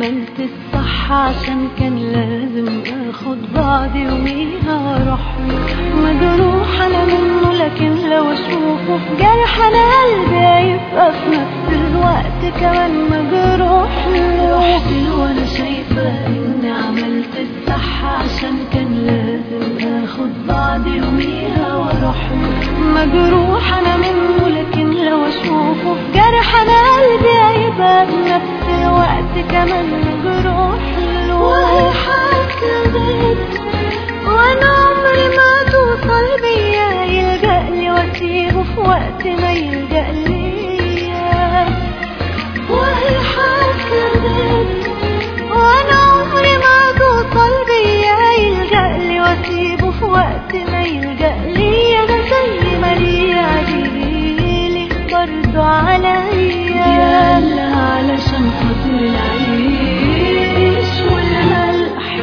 عملت الصح عشان كان لازم اخد بعض يوميها واروح له مجروح انا منه لكن لو اشوفه في جرح انا قلبي هيبقى في نفس الوقت كمان مجروح له رحت له وانا شايفه اني عملت الصح عشان كان لازم اخد بعض يوميها واروح له مجروح انا منه لكن لو اشوفه في جرح انا قلبي هيبقى بنفس الوقت كمان مجروح له وهي حسبت وانا عمري ما توصل بيا يلجأ لي واسيبه في وقت ما يلجأ ليا وهي حسبت وانا عمري ما توصل بيا يلجأ لي واسيبه في وقت ما يلجأ لي انا زي ما ليا ليه برضو عليا يلا علشان خاطر العيش والملح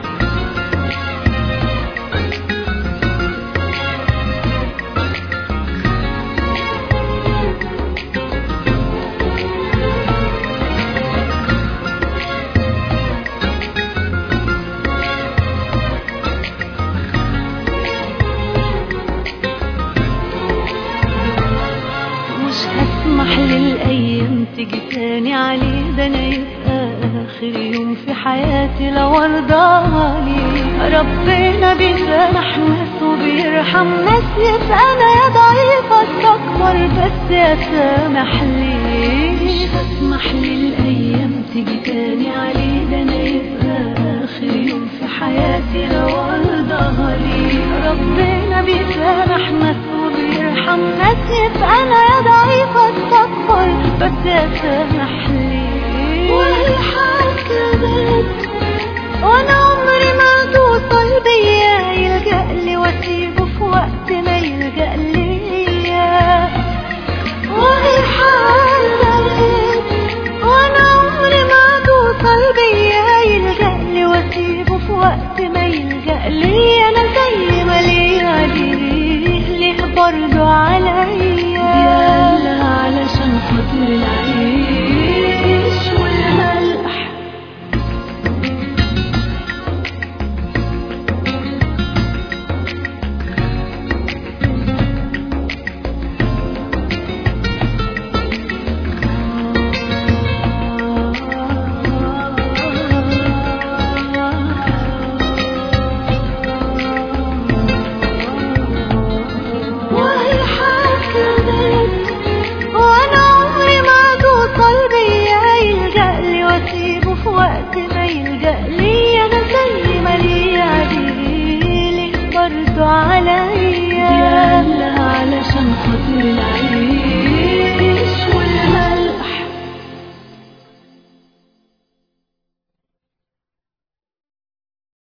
مش هسمح للأيام تيجي تاني عليه ده أنا يبقى آخر يوم في حياتي لو أرضاها ليه ربنا بيسامح ناس وبيرحم ناس يبقى أنا يا ضعيفة أستكبر بس يا سامح ليه مش هسمح للأيام تيجي تاني عليه ده أنا يبقى آخر يوم في حياتي لو أرضاها ليه ربنا بيسامح ناس وبيرحم ناس يبقى أنا يا ضعيفة أستكبر بس يا سامح ليه وهي حسبت وانا عمري ما توصل بيا يلجأ لي واسيبه في وقت ما يلجأ ليا وهي حسبت وانا عمري ما توصل بيا يلجأ لي واسيبه في وقت ما يلجأ لي انا زي ما ليا ليه ليه برضو عليا يلا علشان خاطر العيش